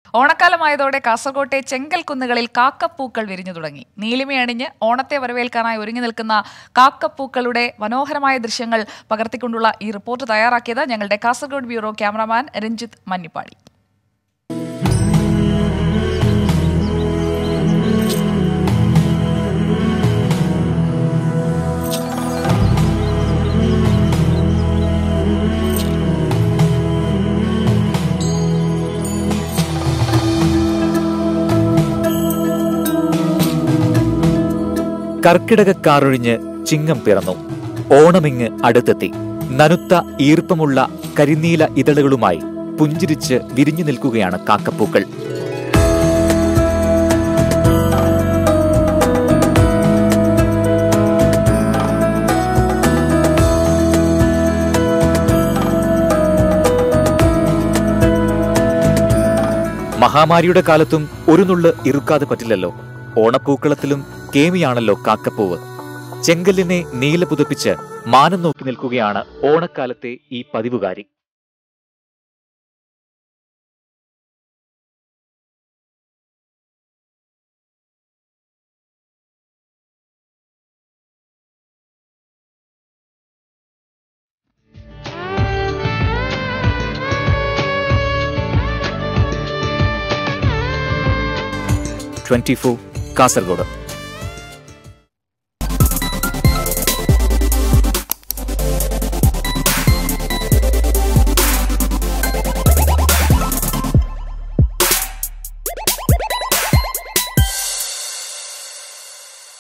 ഓണക്കാലമായതോടെ കാസർകോട്ടെ ചെങ്കൽ കുന്നുകളിൽ കാക്കപ്പൂക്കൾ വിരിഞ്ഞു തുടങ്ങി നീലിമയണിഞ്ഞ് ഓണത്തെ വരവേൽക്കാനായി ഒരുങ്ങി നിൽക്കുന്ന കാക്കപ്പൂക്കളുടെ മനോഹരമായ ദൃശ്യങ്ങൾ പകർത്തിക്കൊണ്ടുള്ള ഈ റിപ്പോർട്ട് തയ്യാറാക്കിയത് ഞങ്ങളുടെ കാസർഗോഡ് ബ്യൂറോ ക്യാമറാമാൻ രഞ്ജിത്ത് മന്നിപ്പാടി കർക്കിടകക്കാറൊഴിഞ്ഞ് ചിങ്ങം പിറന്നു ഓണമിങ്ങ് അടുത്തെത്തി നനുത്ത ഈർപ്പമുള്ള കരിനീല ഇതളുകളുമായി പുഞ്ചിരിച്ച് വിരിഞ്ഞു നിൽക്കുകയാണ് കാക്കപ്പൂക്കൾ മഹാമാരിയുടെ കാലത്തും ഒരു നുള്ള് ഇറുക്കാതെ പറ്റില്ലല്ലോ ഓണപ്പൂക്കളത്തിലും കേമിയാണല്ലോ കാക്കപ്പൂവ് ചെങ്കല്ലിനെ നീല പുതപ്പിച്ച് മാനം നോക്കി നിൽക്കുകയാണ് ഓണക്കാലത്തെ ഈ പതിവുകാരി ട്വന്റി ഫോർ കാസർഗോഡ്